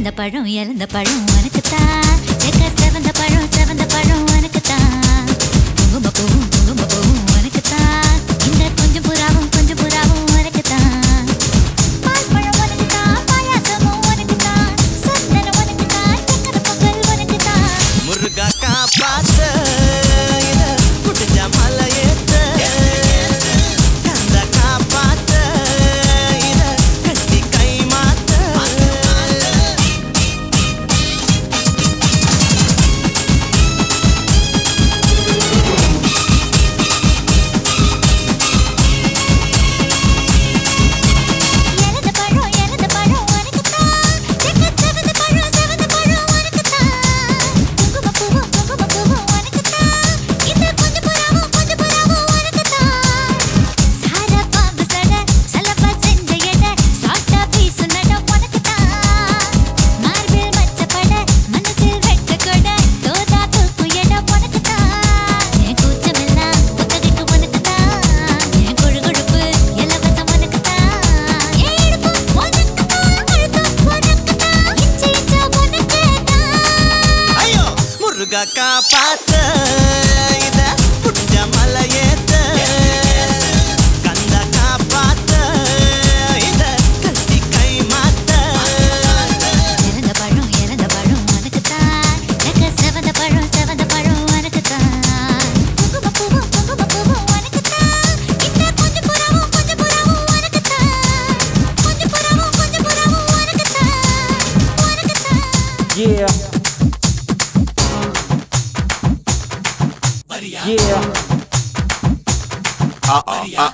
இழந்த பழம் இழந்த பழம் உனக்குத்தான் செக்க செவந்த பழம் செவந்த பழம் உனக்குத்தான் குங்கும பூவும் குங்கும பூவும் உனக்குத்தான் இந்த கொஞ்சம் புறாவும் கொஞ்சம் புறாவும் உனக்குத்தான் பால் பழம் உனக்குத்தான் பாயாசமும் உனக்குத்தான் சந்தனம் உனக்குத்தான் சக்கரை பொங்கல் உனக்குத்தான் முருகா காப்பாத்த இத குடிஞ்ச மலையேத்த கந்த காப்பாத்த இத கட்டி கை மாத்த இழந்த பழம் இழந்த பழம் உனக்குத்தான் செக்க செவந்த பழம் செவந்த பழம் உனக்குத்தான் குங்கும பூவும் குங்கும பூவும் உனக்குத்தான் இந்த கொஞ்சம் புறாவும் கொஞ்சம் புறாவும் உனக்குத்தான் சார பாம்பு சட சலப செஞ்ச எட சாட்டா பீசு நட உனக்குத்தான் மார்பில் மச்சப்பட மனசில் வெட்ட கொட தோதா தூக்கு எட உனக்குத்தான் என் கூச்சமெல்லாம் புத்தகைக்கு உனக்குத்தான் என் கொழு கொழுப்பு இலவசம் உனக்குத்தான் என் இடுப்பு உனக்குத்தான் கழுத்து உனக்குத்தான் இஞ்சி இஞ்சா உனக்குத்தான் ஐயோ முருகா காப்பாத்த இத குடிஞ்ச மலையேத்த கந்த காப்பாத்த இத கட்டி கை மாத்த இறந்த பழம் இறந்த பழம் உனக்குத்தான் செக்க செவந்த பழம் செவந்த பழம் உனக்குத்தான் குங்கும பூவும் குங்கும பூவும் உனக்குத்தான் இந்த கொஞ்சம் புறாவும் கொஞ்சம் புறாவும் உனக்குத்தான் கொஞ்சம் புறாவும் கொஞ்சம் புறாவும் உனக்குத்தான் உனக்குத்தான் Yeah. Yeah. Uh uh uh